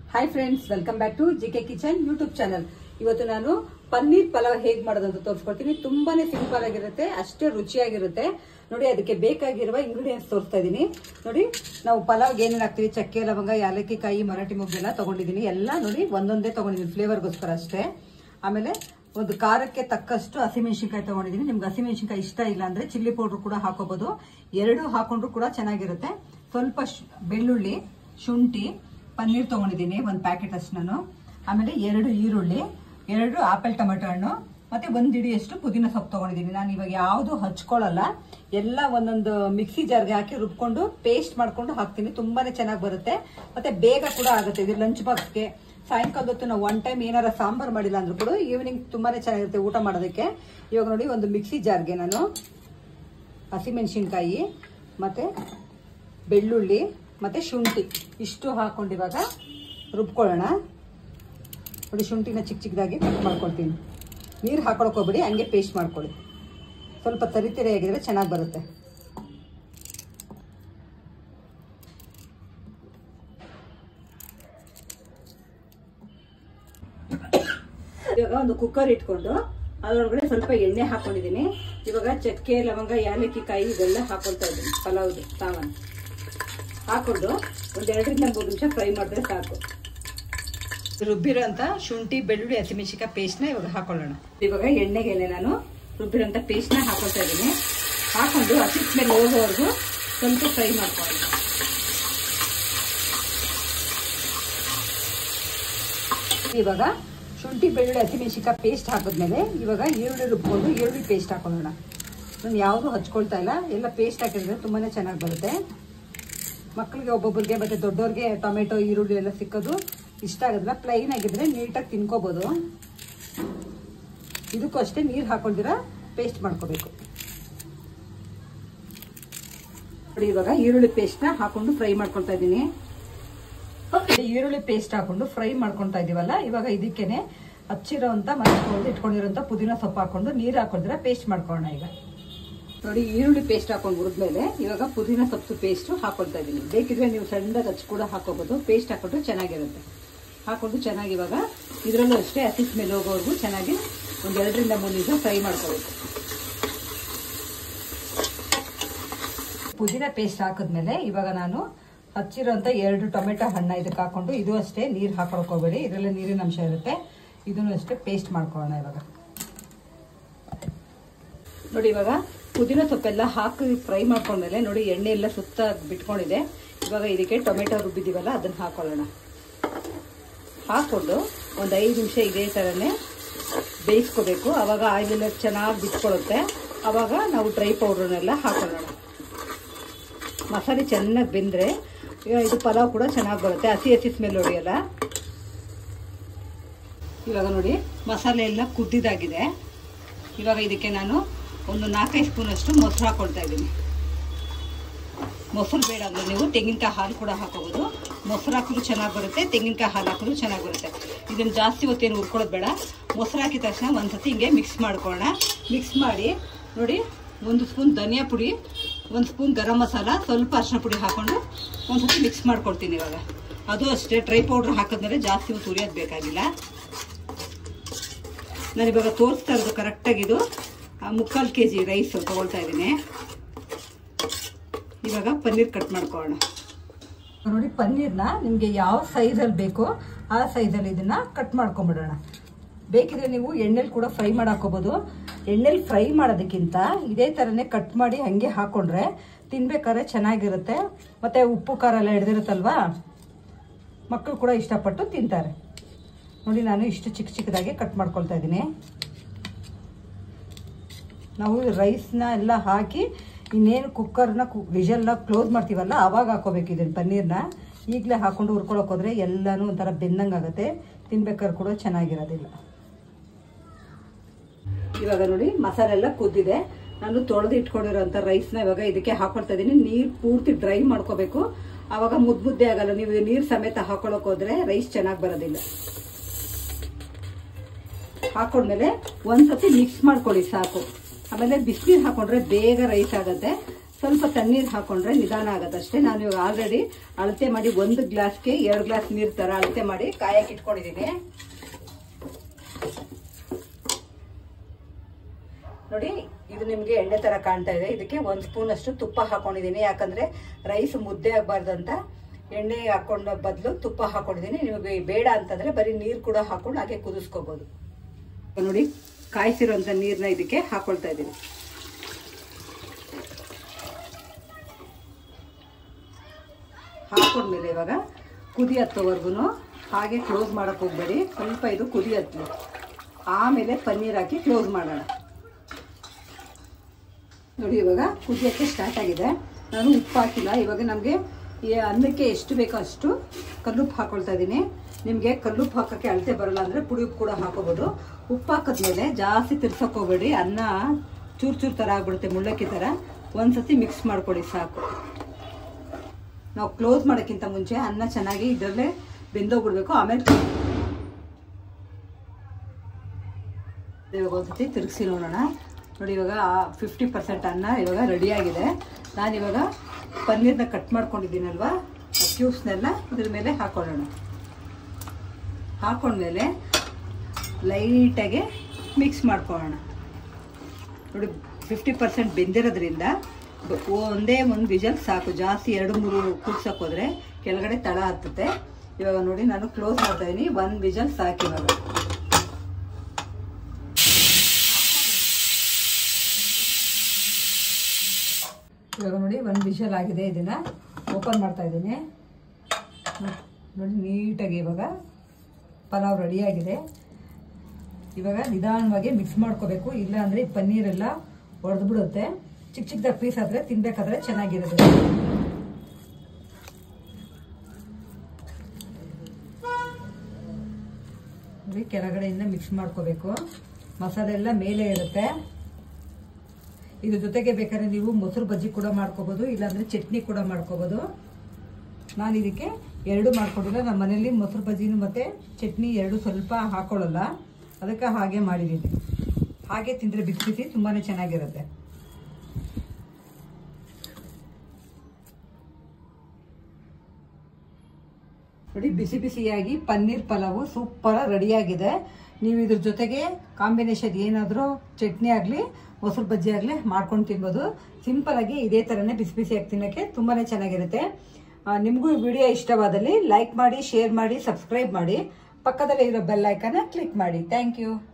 hi friends welcome back to G K kitchen YouTube channel ಇವತ್ತು ನಾನು ಪನ್ನೀರ್ ಪಲಾವ್ ಹೇಗ್ ಮಾಡೋದು ಅಂತ ತೋರಿಸ್ಕೊಡ್ತೀನಿ ತುಂಬಾನೇ ಸಿಂಪಲ್ ಆಗಿರುತ್ತೆ ಅಷ್ಟೇ ರುಚಿಯಾಗಿರುತ್ತೆ ನೋಡಿ ಅದಕ್ಕೆ ಬೇಕಾಗಿರುವ ಇಂಗ್ರೀಡಿಯೆಂಟ್ಸ್ ತೋರಿಸ್ತಾ ಇದ್ದೀನಿ ನೋಡಿ ನಾವು ಪಲಾವ್ಗೆ ಏನೇನು ಹಾಕ್ತೀವಿ ಚಕ್ಕೆ ಲವಂಗ ಯಾಲಕ್ಕಿ ಕಾಯಿ ಮರಾಠಿ ಮೊಗ್ಗೆಲ್ಲ ತಗೊಂಡಿದ್ದೀನಿ ಎಲ್ಲ ನೋಡಿ ಒಂದೊಂದೇ ತಗೊಂಡಿದ್ದೀನಿ ಫ್ಲೇವರ್ಗೋಸ್ಕರ ಅಷ್ಟೇ ಆಮೇಲೆ ಒಂದು ಖಾರಕ್ಕೆ ತಕ್ಕಷ್ಟು ಹಸಿಮೆಣಸಿನ್ಕಾಯಿ ತಗೊಂಡಿದ್ದೀನಿ ನಿಮ್ಗೆ ಹಸಿಮೆಣಸಿನ್ಕಾಯಿ ಇಷ್ಟ ಇಲ್ಲ ಅಂದ್ರೆ ಚಿಲ್ಲಿ ಪೌಡರ್ ಕೂಡ ಹಾಕೋಬಹುದು ಎರಡು ಹಾಕೊಂಡ್ರು ಕೂಡ ಚೆನ್ನಾಗಿರುತ್ತೆ ಸ್ವಲ್ಪ ಶ್- ಬೆಳ್ಳುಳ್ಳಿ ಶುಂಠಿ ಪನ್ನೀರ್ ತಗೊಂಡಿದ್ದೀನಿ ಒಂದು ಪ್ಯಾಕೆಟ್ ಅಷ್ಟು ನಾನು ಆಮೇಲೆ ಎರಡು ಈರುಳ್ಳಿ ಎರಡು ಆಪಲ್ ಟೊಮೆಟೊ ಹಣ್ಣು ಮತ್ತೆ ಒಂದ್ ಇಡಿಯಷ್ಟು ಪುದೀನ ಸೊಪ್ಪು ತಗೊಂಡಿದ್ದೀನಿ ನಾನು ಇವಾಗ ಯಾವುದು ಹಚ್ಕೊಳ್ಳಲ್ಲ ಎಲ್ಲ ಒಂದೊಂದು ಮಿಕ್ಸಿ ಜಾರ್ಗೆ ಹಾಕಿ ರುಬ್ಕೊಂಡು ಪೇಸ್ಟ್ ಮಾಡ್ಕೊಂಡು ಹಾಕ್ತೀನಿ ತುಂಬಾನೇ ಚೆನ್ನಾಗಿ ಬರುತ್ತೆ ಮತ್ತೆ ಬೇಗ ಕೂಡ ಆಗುತ್ತೆ ಇದು ಲಂಚ್ ಬಾಕ್ಸ್ಗೆ ಸಾಯಂಕಾಲದ ಹೊತ್ತು ನಾವು ಒನ್ ಟೈಮ್ ಏನಾರ ಸಾಂಬಾರ್ ಮಾಡಿಲ್ಲ ಅಂದ್ರೂ ಕೂಡ ಈವ್ನಿಂಗ್ ತುಂಬಾನೇ ಚೆನ್ನಾಗಿರುತ್ತೆ ಊಟ ಮಾಡೋದಕ್ಕೆ ಇವಾಗ ನೋಡಿ ಒಂದು ಮಿಕ್ಸಿ ಜಾರ್ಗೆ ನಾನು ಹಸಿಮೆಣಸಿನ್ಕಾಯಿ ಮತ್ತೆ ಬೆಳ್ಳುಳ್ಳಿ ಮತ್ತೆ ಶುಂಠಿ ಇಷ್ಟು ಹಾಕೊಂಡು ಇವಾಗ ರುಬ್ಕೊಳ್ಳೋಣ ನೋಡಿ ಶುಂಠಿನ ಚಿಕ್ಕ ಚಿಕ್ಕದಾಗಿ ಕಟ್ ಮಾಡ್ಕೊಳ್ತೀನಿ ನೀರು ಹಾಕೊಳಕ್ ಹೋಗ್ಬಿಡಿ ಹಂಗೆ ಪೇಸ್ಟ್ ಮಾಡ್ಕೊಳ್ಳಿ ಸ್ವಲ್ಪ ತರಿತರಿ ಆಗಿದ್ರೆ ಚೆನ್ನಾಗಿ ಬರುತ್ತೆ ಇವಾಗ ಒಂದು ಕುಕ್ಕರ್ ಇಟ್ಕೊಂಡು ಅದರೊಳಗಡೆ ಸ್ವಲ್ಪ ಎಣ್ಣೆ ಹಾಕೊಂಡಿದ್ದೀನಿ ಇವಾಗ ಚಕ್ಕೆ ಲವಂಗ ಯಾಲಕ್ಕಿ ಕಾಯಿ ಇದೆಲ್ಲ ಹಾಕೊಳ್ತಾ ಇದ್ದೀನಿ ಪಲಾವ್ದು ಸಾಮಾನು ಹಾಕೊಂಡು ಒಂದ್ ಎರಡರಿಂದ ಮೂರು ನಿಮಿಷ ಫ್ರೈ ಮಾಡಿದ್ರೆ ಸಾಕು ರುಬ್ಬಿರೋಂಥ ಶುಂಠಿ ಬೆಳ್ಳುಳ್ಳಿ ಹಸಿಮೆಣಸಿಕಾಯಿ ಪೇಸ್ಟ್ನ ಇವಾಗ ಹಾಕೊಳ್ಳೋಣ ಇವಾಗ ಎಣ್ಣೆಗೆ ನಾನು ರುಬ್ಬಿರೋಂಥ ಪೇಸ್ಟ್ನ ಹಾಕೊಳ್ತಾ ಇದ್ದೀನಿ ಹಾಕೊಂಡು ಹಸಿ ಸ್ಮೆಲ್ ಹೋಗೋವರೆಗೂ ಸ್ವಲ್ಪ ಫ್ರೈ ಮಾಡ್ಕೊಳ್ಳೋಣ ಇವಾಗ ಶುಂಠಿ ಬೆಳ್ಳುಳ್ಳಿ ಹಸಿಮೆಣಸಿಕಾಯಿ ಪೇಸ್ಟ್ ಹಾಕಿದ್ಮೇಲೆ ಇವಾಗ ಈರುಳ್ಳಿ ರುಬ್ಕೊಂಡು ಈರುಳ್ಳಿ ಪೇಸ್ಟ್ ಹಾಕೊಳ್ಳೋಣ ನಾನು ಯಾವುದು ಹಚ್ಕೊಳ್ತಾ ಇಲ್ಲ ಎಲ್ಲ ಪೇಸ್ಟ್ ಹಾಕಿದ್ರೆ ತುಂಬಾನೇ ಚೆನ್ನಾಗಿ ಬರುತ್ತೆ ಮಕ್ಕಳಿಗೆ ಒಬ್ಬೊಬ್ಬರಿಗೆ ಮತ್ತೆ ದೊಡ್ಡವ್ರಿಗೆ ಟೊಮೆಟೊ ಈರುಳ್ಳಿ ಎಲ್ಲ ಸಿಕ್ಕೋದು ಇಷ್ಟ ಆಗೋದಿಲ್ಲ ಪ್ಲೈನ್ ಆಗಿದ್ರೆ ನೀಟಾಗಿ ತಿನ್ಕೋಬಹುದು ಇದಕ್ಕೂ ಅಷ್ಟೇ ನೀರು ಹಾಕೊಳ್ದಿರ ಪೇಸ್ಟ್ ಮಾಡ್ಕೋಬೇಕು ನೋಡಿ ಇವಾಗ ಈರುಳ್ಳಿ ಪೇಸ್ಟ್ನ ಹಾಕೊಂಡು ಫ್ರೈ ಮಾಡ್ಕೊಳ್ತಾ ಇದ್ದೀನಿ ಈರುಳ್ಳಿ ಪೇಸ್ಟ್ ಹಾಕೊಂಡು ಫ್ರೈ ಮಾಡ್ಕೊಳ್ತಾ ಇದೀವಲ್ಲ ಇವಾಗ ಇದಕ್ಕೇನೆ ಹಚ್ಚಿರೋಂತ ಮನೆಸ್ಕೊಂಡು ಇಟ್ಕೊಂಡಿರೋಂತ ಪುದೀನ ಸೊಪ್ಪು ಹಾಕೊಂಡು ನೀರು ಹಾಕೊಂಡಿದ್ರೆ ಪೇಸ್ಟ್ ಮಾಡ್ಕೊಳ್ಳೋಣ ಈಗ ನೋಡಿ ಈರುಳ್ಳಿ ಪೇಸ್ಟ್ ಹಾಕೊಂಡು ಹುರಿದ್ಮೇಲೆ ಇವಾಗ ಪುದೀನ ಸೊಪ್ಪು ಪೇಸ್ಟ್ ಹಾಕೊಳ್ತಾ ಇದ್ದೀನಿ ಬೇಕಿದ್ರೆ ನೀವು ಸಣ್ಣದಾಗಿ ಹಚ್ಚಿ ಕೂಡ ಹಾಕೋಬಹುದು ಪೇಸ್ಟ್ ಹಾಕೊಂಡ್ರೆ ಚೆನ್ನಾಗಿರುತ್ತೆ ಹಾಕೊಂಡು ಚೆನ್ನಾಗಿ ಇವಾಗ ಇದರಲ್ಲೂ ಅಷ್ಟೇ ಹಸಿ ಸ್ಮೆಲ್ ಹೋಗೋವರೆಗೂ ಚೆನ್ನಾಗಿ ಒಂದು ಎರಡರಿಂದ ಮೂರು ನಿಮಿಷ ಫ್ರೈ ಮಾಡ್ಕೋಬೇಕು ಪುದೀನ ಪೇಸ್ಟ್ ಹಾಕಿದ್ಮೇಲೆ ಇವಾಗ ನಾನು ಹಚ್ಚಿರೋಂಥ ಎರಡು ಟೊಮೆಟೊ ಹಣ್ಣ ಇದಕ್ಕೆ ಹಾಕೊಂಡು ಇದು ಅಷ್ಟೇ ನೀರು ಹಾಕೊಳಕ್ ಹೋಗ್ಬೇಡಿ ಇದರಲ್ಲಿ ನೀರಿನ ಅಂಶ ಇರುತ್ತೆ ಇದನ್ನು ಅಷ್ಟೇ ಪೇಸ್ಟ್ ಮಾಡ್ಕೊಳ್ಳೋಣ ಇವಾಗ ನೋಡಿ ಇವಾಗ ಪುದೀನ ಸೊಪ್ಪೆಲ್ಲ ಹಾಕಿ ಫ್ರೈ ಮಾಡ್ಕೊಂಡ್ಮೇಲೆ ನೋಡಿ ಎಣ್ಣೆ ಎಲ್ಲ ಸುತ್ತ ಬಿಟ್ಕೊಂಡಿದೆ ಇವಾಗ ಇದಕ್ಕೆ ಟೊಮೆಟೊ ರುಬ್ಬಿದೀವಲ್ಲ ಅದನ್ನ ಹಾಕೊಳ್ಳೋಣ ಹಾಕೊಂಡು ಒಂದು ಐದು ನಿಮಿಷ ಇದೇ ಥರನೇ ಬೇಯಿಸ್ಕೋಬೇಕು ಅವಾಗ ಆಯಿಲ್ ಎಲ್ಲ ಚೆನ್ನಾಗಿ ಬಿಟ್ಕೊಳ್ಳುತ್ತೆ ಅವಾಗ ನಾವು ಡ್ರೈ ಪೌಡ್ರನ್ನೆಲ್ಲ ಹಾಕೊಳ್ಳೋಣ ಮಸಾಲೆ ಚೆನ್ನಾಗಿ ಬೆಂದರೆ ಇದು ಪಲಾವ್ ಕೂಡ ಚೆನ್ನಾಗಿ ಬರುತ್ತೆ ಹಸಿ ಹಸಿ ಸ್ಮೆಲ್ ಹೊಡೆಯಲ್ಲ ಇವಾಗ ನೋಡಿ ಮಸಾಲೆ ಎಲ್ಲ ಕುದ್ದಿದಾಗಿದೆ ಇವಾಗ ಇದಕ್ಕೆ ನಾನು ಒಂದು ನಾಲ್ಕೈದು ಸ್ಪೂನಷ್ಟು ಮೊಸರು ಹಾಕೊಳ್ತಾ ಇದ್ದೀನಿ ಮೊಸರು ಬೇಡ ಅಂದರೆ ನೀವು ತೆಂಗಿನಕಾಯಿ ಹಾಲು ಕೂಡ ಹಾಕೋಬೋದು ಮೊಸರು ಹಾಕಿದ್ರು ಚೆನ್ನಾಗಿ ಬರುತ್ತೆ ತೆಂಗಿನಕಾಯಿ ಹಾಲು ಹಾಕಿದ್ರು ಚೆನ್ನಾಗಿ ಬರುತ್ತೆ ಇದನ್ನು ಜಾಸ್ತಿ ಹೊತ್ತೇನು ಹುರ್ಕೊಳ್ಳೋದು ಬೇಡ ಮೊಸರು ಹಾಕಿದ ತಕ್ಷಣ ಒಂದು ಸತಿ ಹಿಂಗೆ ಮಿಕ್ಸ್ ಮಾಡ್ಕೊಳ್ಳೋಣ ಮಿಕ್ಸ್ ಮಾಡಿ ನೋಡಿ ಒಂದು ಸ್ಪೂನ್ ಧನಿಯಾ ಪುಡಿ ಒಂದು ಸ್ಪೂನ್ ಗರಂ ಮಸಾಲ ಸ್ವಲ್ಪ ಅರಿಶಿನ ಪುಡಿ ಹಾಕೊಂಡು ಒಂದು ಸತಿ ಮಿಕ್ಸ್ ಮಾಡ್ಕೊಡ್ತೀನಿ ಇವಾಗ ಅದು ಅಷ್ಟೇ ಡ್ರೈ ಪೌಡ್ರ್ ಹಾಕಿದ್ಮೇಲೆ ಜಾಸ್ತಿ ಹೊತ್ತು ಹುರಿಯೋದು ಬೇಕಾಗಿಲ್ಲ ನಾನು ಇವಾಗ ತೋರಿಸ್ತಾ ಇರೋದು ಕರೆಕ್ಟಾಗಿದು ಮುಕ್ಕಾಲು ಕೆ ಜಿ ರೈಸ್ ತೊಗೊಳ್ತಾ ಇದ್ದೀನಿ ಇವಾಗ ಪನ್ನೀರ್ ಕಟ್ ಮಾಡ್ಕೊಳ್ಳೋಣ ನೋಡಿ ಪನ್ನೀರ್ನ ನಿಮಗೆ ಯಾವ ಸೈಜಲ್ಲಿ ಬೇಕೋ ಆ ಸೈಜಲ್ಲಿ ಇದನ್ನ ಕಟ್ ಮಾಡ್ಕೊಂಬಿಡೋಣ ಬೇಕಿದ್ರೆ ನೀವು ಎಣ್ಣೆಲಿ ಕೂಡ ಫ್ರೈ ಮಾಡಾಕೋಬೋದು ಎಣ್ಣೆಲಿ ಫ್ರೈ ಮಾಡೋದಕ್ಕಿಂತ ಇದೇ ಥರನೇ ಕಟ್ ಮಾಡಿ ಹಂಗೆ ಹಾಕೊಂಡ್ರೆ ತಿನ್ಬೇಕಾದ್ರೆ ಚೆನ್ನಾಗಿರುತ್ತೆ ಮತ್ತೆ ಉಪ್ಪು ಖಾರ ಎಲ್ಲ ಹಿಡ್ದಿರುತ್ತಲ್ವಾ ಮಕ್ಕಳು ಕೂಡ ಇಷ್ಟಪಟ್ಟು ತಿಂತಾರೆ ನೋಡಿ ನಾನು ಇಷ್ಟು ಚಿಕ್ಕ ಚಿಕ್ಕದಾಗಿ ಕಟ್ ಮಾಡ್ಕೊಳ್ತಾ ಇದ್ದೀನಿ ನಾವು ರೈಸ್ನ ಎಲ್ಲ ಹಾಕಿ ಇನ್ನೇನು ಕುಕ್ಕರ್ನ ಕು ವಿಷಲ್ನ ಕ್ಲೋಸ್ ಮಾಡ್ತೀವಲ್ಲ ಆವಾಗ ಹಾಕೋಬೇಕು ಇದನ್ನು ಪನ್ನೀರ್ನ ಈಗಲೇ ಹಾಕೊಂಡು ಹುರ್ಕೊಳಕ್ ಹೋದ್ರೆ ಎಲ್ಲನೂ ಒಂಥರ ಬೆಂದಂಗೆ ಆಗುತ್ತೆ ತಿನ್ಬೇಕಾದ್ರೆ ಕೂಡ ಚೆನ್ನಾಗಿರೋದಿಲ್ಲ ಇವಾಗ ನೋಡಿ ಮಸಾಲೆ ಎಲ್ಲ ಕುದ್ದಿದೆ ನಾನು ತೊಳೆದು ಇಟ್ಕೊಂಡಿರೋಂಥ ರೈಸ್ನ ಇವಾಗ ಇದಕ್ಕೆ ಹಾಕೊಳ್ತಾ ಇದ್ದೀನಿ ನೀರು ಪೂರ್ತಿ ಡ್ರೈ ಮಾಡ್ಕೋಬೇಕು ಆವಾಗ ಮುದ್ದು ಮುದ್ದೆ ಆಗಲ್ಲ ನೀವು ನೀರು ಸಮೇತ ಹಾಕೊಳಕ್ ಹೋದ್ರೆ ರೈಸ್ ಚೆನ್ನಾಗಿ ಬರೋದಿಲ್ಲ ಹಾಕೊಂಡ್ಮೇಲೆ ಒಂದ್ಸತಿ ಮಿಕ್ಸ್ ಮಾಡ್ಕೊಳ್ಳಿ ಸಾಕು ಆಮೇಲೆ ಬಿಸಿನೀರು ಹಾಕೊಂಡ್ರೆ ಬೇಗ ರೈಸ್ ಆಗುತ್ತೆ ಸ್ವಲ್ಪ ತಣ್ಣೀರು ಹಾಕೊಂಡ್ರೆ ನಿಧಾನ ಆಗತ್ತಷ್ಟೇ ನಾನು ಇವಾಗ ಆಲ್ರೆಡಿ ಅಳತೆ ಮಾಡಿ ಒಂದು ಗ್ಲಾಸ್ಗೆ ಎರಡು ಗ್ಲಾಸ್ ನೀರು ತರ ಅಳತೆ ಮಾಡಿ ಕಾಯಕ್ಕೆ ಇಟ್ಕೊಂಡಿದ್ದೀನಿ ನೋಡಿ ಇದು ನಿಮ್ಗೆ ಎಣ್ಣೆ ತರ ಕಾಣ್ತಾ ಇದೆ ಇದಕ್ಕೆ ಒಂದ್ ಸ್ಪೂನ್ ಅಷ್ಟು ತುಪ್ಪ ಹಾಕೊಂಡಿದ್ದೀನಿ ಯಾಕಂದ್ರೆ ರೈಸ್ ಮುದ್ದೆ ಆಗ್ಬಾರ್ದು ಅಂತ ಎಣ್ಣೆ ಹಾಕೊಂಡ ಬದಲು ತುಪ್ಪ ಹಾಕೊಂಡಿದ್ದೀನಿ ನಿಮಗೆ ಬೇಡ ಅಂತಂದ್ರೆ ಬರೀ ನೀರು ಕೂಡ ಹಾಕೊಂಡು ಹಾಗೆ ಕುದಿಸ್ಕೋಬಹುದು ನೋಡಿ ಕಾಯಿಸಿರುವಂತ ನೀರ್ನ ಇದಕ್ಕೆ ಹಾಕೊಳ್ತಾ ಇದ್ದೀನಿ ಹಾಕೊಂಡ್ಮೇಲೆ ಇವಾಗ ಕುದಿ ಹತ್ತೋವರೆಗೂ ಹಾಗೆ ಕ್ಲೋಸ್ ಮಾಡಕ್ ಹೋಗ್ಬೇಡಿ ಸ್ವಲ್ಪ ಇದು ಕುದಿ ಹತ್ತಲಿ ಆಮೇಲೆ ಪನ್ನೀರ್ ಹಾಕಿ ಕ್ಲೋಸ್ ಮಾಡೋಣ ನೋಡಿ ಇವಾಗ ಕುದಿಯೋಕ್ಕೆ ಸ್ಟಾರ್ಟ್ ಆಗಿದೆ ನಾನು ಉಪ್ಪು ಹಾಕಿಲ್ಲ ಇವಾಗ ನಮಗೆ ಈ ಅನ್ನಕ್ಕೆ ಎಷ್ಟು ಬೇಕೋ ಅಷ್ಟು ಕಲ್ಲುಪ್ಪು ಹಾಕೊಳ್ತಾ ಇದ್ದೀನಿ ನಿಮಗೆ ಕಲ್ಲುಪ್ಪು ಹಾಕೋಕ್ಕೆ ಅಳತೆ ಬರಲ್ಲ ಅಂದರೆ ಪುಡಿ ಉಪ್ಪು ಕೂಡ ಹಾಕೋಬೋದು ಉಪ್ಪು ಹಾಕಿದ್ಮೇಲೆ ಜಾಸ್ತಿ ತಿರ್ಸೋಕೆ ಹೋಗ್ಬೇಡಿ ಅನ್ನ ಚೂರು ಚೂರು ಥರ ಆಗ್ಬಿಡುತ್ತೆ ಮುಳ್ಳಕ್ಕಿ ಥರ ಒಂದ್ಸತಿ ಮಿಕ್ಸ್ ಮಾಡ್ಕೊಡಿ ಸಾಕು ನಾವು ಕ್ಲೋಸ್ ಮಾಡೋಕ್ಕಿಂತ ಮುಂಚೆ ಅನ್ನ ಚೆನ್ನಾಗಿ ಇದರಲ್ಲೇ ಬೆಂದೋಗ್ಬಿಡ್ಬೇಕು ಆಮೇಲೆ ಇವಾಗ ಒಂದ್ಸತಿ ತಿರುಗಿಸಿ ನೋಡೋಣ ನೋಡಿ ಇವಾಗ ಫಿಫ್ಟಿ ಪರ್ಸೆಂಟ್ ಅನ್ನ ಇವಾಗ ರೆಡಿಯಾಗಿದೆ ನಾನಿವಾಗ ಪನ್ನೀರ್ನ ಕಟ್ ಮಾಡ್ಕೊಂಡಿದ್ದೀನಲ್ವಾ ಆ ಕ್ಯೂಬ್ಸ್ನೆಲ್ಲ ಇದ್ರ ಮೇಲೆ ಹಾಕೊಳ್ಳೋಣ ಹಾಕೊಂಡ್ಮೇಲೆ ಲೈಟಾಗಿ ಮಿಕ್ಸ್ ಮಾಡ್ಕೊಳ್ಳೋಣ ನೋಡಿ ಫಿಫ್ಟಿ ಪರ್ಸೆಂಟ್ ಬೆಂದಿರೋದ್ರಿಂದ ಬ- ಒಂದೇ ಒಂದು ವಿಜಲ್ ಸಾಕು ಜಾಸ್ತಿ ಎರಡು ಮೂರು ಕೂಗ್ಸಕ್ಕೆ ಹೋದ್ರೆ ಕೆಳಗಡೆ ತಳ ಹತ್ತುತ್ತೆ ಇವಾಗ ನೋಡಿ ನಾನು ಕ್ಲೋಸ್ ಮಾಡ್ತಾ ಇದೀನಿ ಒಂದು ವಿಜಲ್ ಸಾಕು ಇವಾಗ ಇವಾಗ ನೋಡಿ ಒಂದು ವಿಷಲ್ ಆಗಿದೆ ಇದನ್ನ ಓಪನ್ ಮಾಡ್ತಾ ಇದ್ದೀನಿ ನೋಡಿ ನೀಟಾಗಿ ಇವಾಗ ಪಲಾವ್ ರೆಡಿಯಾಗಿದೆ ಇವಾಗ ನಿಧಾನವಾಗಿ ಮಿಕ್ಸ್ ಮಾಡ್ಕೋಬೇಕು ಇಲ್ಲ ಅಂದ್ರೆ ಈ ಪನ್ನೀರೆಲ್ಲ ಒಡೆದು ಬಿಡುತ್ತೆ ಚಿಕ್ಕ ಚಿಕ್ಕದಾಗಿ ಪೀಸ್ ಆದ್ರೆ ತಿನ್ಬೇಕಾದ್ರೆ ಚೆನ್ನಾಗಿರುತ್ತೆ ನೋಡಿ ಕೆಳಗಡೆಯಿಂದ ಮಿಕ್ಸ್ ಮಾಡ್ಕೋಬೇಕು ಮಸಾಲೆ ಎಲ್ಲ ಮೇಲೆ ಇರುತ್ತೆ ಇದ್ರ ಜೊತೆಗೆ ಬೇಕಾದ್ರೆ ನೀವು ಮೊಸರು ಬಜ್ಜಿ ಕೂಡ ಮಾಡ್ಕೋಬಹುದು ಇಲ್ಲಾಂದ್ರೆ ಚಟ್ನಿ ಕೂಡ ಮಾಡ್ಕೋಬಹುದು ನಾನು ಇದಕ್ಕೆ ಎರಡು ಮಾಡ್ಕೊಂಡಿಲ್ಲ ನಮ್ಮ ಮನೇಲಿ ಮೊಸರು ಬಜ್ಜಿನೂ ಮತ್ತೆ ಚಟ್ನಿ ಎರಡು ಸ್ವಲ್ಪ ಹಾಕೊಳ್ಳಲ್ಲ ಅದಕ್ಕೆ ಹಾಗೆ ಮಾಡಿದ್ದೀನಿ ಹಾಗೆ ತಿಂದ್ರೆ ಬಿಸಿ ಬಿಸಿ ತುಂಬಾನೇ ಚೆನ್ನಾಗಿರುತ್ತೆ ನೋಡಿ ಬಿಸಿ ಬಿಸಿಯಾಗಿ ಪನ್ನೀರ್ ಪಲಾವು ಸೂಪರ್ ರೆಡಿಯಾಗಿದೆ ನೀವು ಇದ್ರ ಜೊತೆಗೆ ಕಾಂಬಿನೇಷನ್ ಏನಾದರೂ ಚಟ್ನಿ ಆಗಲಿ ಮೊಸರು ಬಜ್ಜಿ ಆಗಲಿ ಮಾಡ್ಕೊಂಡು ತಿನ್ಬೋದು ಸಿಂಪಲ್ ಆಗಿ ಇದೇ ಥರನೇ ಬಿಸಿ ಬಿಸಿಯಾಗಿ ತಿನ್ನೋಕ್ಕೆ ತುಂಬಾನೇ ಚೆನ್ನಾಗಿರುತ್ತೆ ಆ, ನಿಮಗೂ ಈ ವಿಡಿಯೋ ಇಷ್ಟವಾದಲ್ಲಿ ಲೈಕ್ ಮಾಡಿ ಶೇರ್ ಮಾಡಿ ಸಬ್ಸ್ಕ್ರೈಬ್ ಮಾಡಿ ಪಕ್ಕದಲ್ಲಿ ಇರೋ ಬೆಲ್ ಐಕನ್ನ ಕ್ಲಿಕ್ ಮಾಡಿ ಥ್ಯಾಂಕ್ ಯು